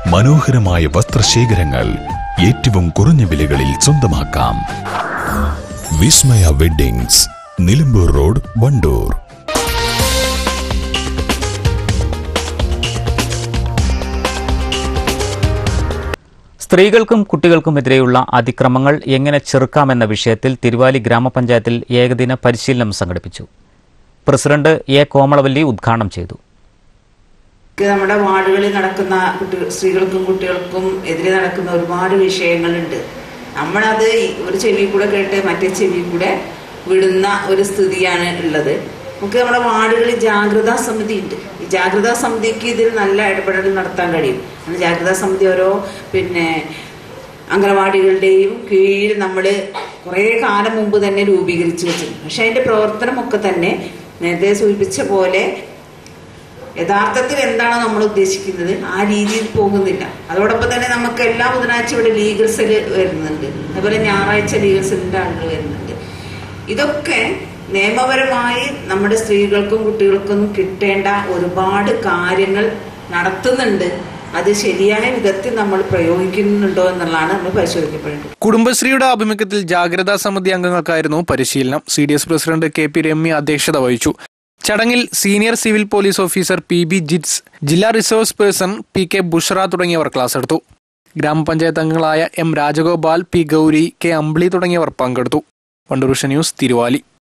മനോഹരമായ വസ്ത്രശേഖരങ്ങൾ ഏറ്റവും കുറഞ്ഞ വിലകളിൽ സ്വന്തമാക്കാം വിസ്മയ വെഡ്ഡിങ്സ് നിലമ്പൂർ റോഡ് വണ്ടൂർ സ്ത്രീകൾക്കും കുട്ടികൾക്കുമെതിരെയുള്ള അതിക്രമങ്ങൾ എങ്ങനെ ചെറുക്കാമെന്ന വിഷയത്തിൽ തിരുവാലി ഗ്രാമപഞ്ചായത്തിൽ ഏകദിന പരിശീലനം സംഘടിപ്പിച്ചു പ്രസിഡന്റ് എ കോമളവല്ലി ഉദ്ഘാടനം ചെയ്തു ഒക്കെ നമ്മുടെ വാർഡുകളിൽ നടക്കുന്ന കുട്ടി സ്ത്രീകൾക്കും കുട്ടികൾക്കും എതിരെ നടക്കുന്ന ഒരുപാട് വിഷയങ്ങളുണ്ട് നമ്മളത് ഒരു ചെവി കൂടെ കേട്ട് മറ്റേ ചെവി കൂടെ വിടുന്ന ഒരു സ്ഥിതിയാണ് ഉള്ളത് നമുക്ക് നമ്മുടെ വാർഡുകളിൽ ജാഗ്രതാ സമിതി ഉണ്ട് ഈ ജാഗ്രതാ സമിതിക്ക് ഇതിൽ നല്ല ഇടപെടൽ നടത്താൻ കഴിയും അങ്ങനെ ജാഗ്രതാ സമിതി ഓരോ പിന്നെ അംഗനവാടികളുടെയും കീഴിൽ നമ്മൾ കുറേ കാലം മുമ്പ് തന്നെ രൂപീകരിച്ചു വെച്ചിട്ടുണ്ട് പക്ഷെ അതിന്റെ പ്രവർത്തനമൊക്കെ തന്നെ നേരത്തെ സൂചിപ്പിച്ച പോലെ യഥാർത്ഥത്തിൽ എന്താണോ നമ്മൾ ഉദ്ദേശിക്കുന്നത് ആ രീതിയിൽ പോകുന്നില്ല അതോടൊപ്പം തന്നെ നമുക്ക് എല്ലാ ബുധനാഴ്ച ഇവിടെ ലീഗൽ സെൽ വരുന്നുണ്ട് അതുപോലെ ഞായറാഴ്ച ലീഗൽ സെല്ലിന്റെ ആളുകൾ വരുന്നുണ്ട് ഇതൊക്കെ നിയമപരമായി നമ്മുടെ സ്ത്രീകൾക്കും കുട്ടികൾക്കും കിട്ടേണ്ട ഒരുപാട് കാര്യങ്ങൾ നടത്തുന്നുണ്ട് അത് ശരിയായ വിധത്തിൽ നമ്മൾ പ്രയോഗിക്കുന്നുണ്ടോ എന്നുള്ളതാണ് നമ്മൾ പരിശോധിക്കപ്പെടേണ്ടത് കുടുംബശ്രീയുടെ ആഭിമുഖ്യത്തിൽ ജാഗ്രതാ സമിതി അംഗങ്ങൾക്കായിരുന്നു പരിശീലനം C D S president K P Ramya അധ്യക്ഷത വഹിച്ചു ചടങ്ങിൽ senior civil police officer P B ജിറ്റ്സ് ജില്ലാ resource person P K Bushra തുടങ്ങിയവർ ക്ലാസ് എടുത്തു ഗ്രാമപഞ്ചായത്ത് അംഗങ്ങളായ M Rajagopal P Gauri K Ambili തുടങ്ങിയവർ പങ്കെടുത്തു വണ്ടൂർ ന്യൂസ് തിരുവാലി